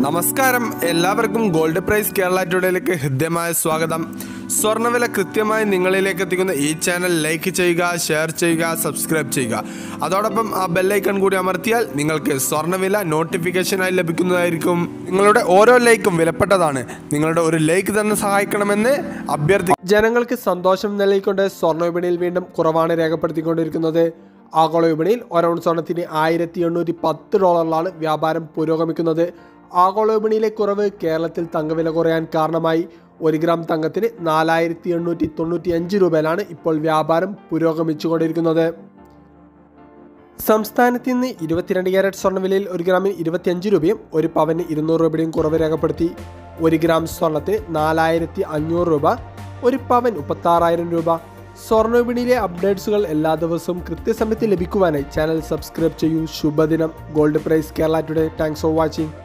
നമസ്കാരം എല്ലാവർക്കും gold price Kerala ടുഡേയിലേക്ക് ഹൃദ്യമായ സ്വാഗതം സ്വർണ്ണവില കൃത്യമായി നിങ്ങളിലേക്ക് എത്തിക്കുന്ന ഈ ചാനൽ ലൈക്ക് ചെയ്യുക ഷെയർ ചെയ്യുക സബ്സ്ക്രൈബ് ചെയ്യുക അതോടൊപ്പം ആ ബെല്ലൈക്കൺ കൂടി അമർത്തിയാൽ നിങ്ങൾക്ക് സ്വർണ്ണവില നോട്ടിഫിക്കേഷനായി ലഭിക്കുന്നതായിരിക്കും നിങ്ങളുടെ ഓരോ ലൈക്കും വിലപ്പെട്ടതാണ് നിങ്ങളുടെ ഒരു ലൈക്ക് തന്നെ സഹായിക്കണമെന്ന് അഭ്യർത്ഥി ജനങ്ങൾക്ക് സന്തോഷം നൽകിക്കൊണ്ട് സ്വർണ്ണ വിപണിയിൽ വീണ്ടും കുറവാണ് രേഖപ്പെടുത്തിക്കൊണ്ടിരിക്കുന്നത് ആഗോള വിപണിയിൽ ഒരൗൺ സ്വർണത്തിന് ആയിരത്തി എണ്ണൂറ്റി പത്ത് ഡോളറിലാണ് വ്യാപാരം പുരോഗമിക്കുന്നത് ആഗോള വിപണിയിലെ കുറവ് കേരളത്തിൽ തങ്കവില കുറയാൻ കാരണമായി ഒരു ഗ്രാം തങ്കത്തിന് നാലായിരത്തി എണ്ണൂറ്റി തൊണ്ണൂറ്റി അഞ്ച് രൂപയിലാണ് ഇപ്പോൾ വ്യാപാരം പുരോഗമിച്ചുകൊണ്ടിരിക്കുന്നത് സംസ്ഥാനത്ത് ഇന്ന് ഇരുപത്തിരണ്ട് ക്യാരറ്റ് സ്വർണ്ണവിലയിൽ ഒരു ഗ്രാമിന് ഇരുപത്തിയഞ്ച് രൂപയും ഒരു പവന് ഇരുന്നൂറ് രൂപയുടെയും കുറവ് രേഖപ്പെടുത്തി ഒരു ഗ്രാം സ്വർണ്ണത്തിന് നാലായിരത്തി അഞ്ഞൂറ് രൂപ ഒരു പവൻ മുപ്പത്താറായിരം രൂപ സ്വർണ്ണ വിപണിയിലെ അപ്ഡേറ്റ്സുകൾ എല്ലാ ദിവസവും കൃത്യസമയത്ത് ലഭിക്കുവാനായി ചാനൽ സബ്സ്ക്രൈബ് ചെയ്യൂ ശുഭദിനം gold price Kerala today thanks for watching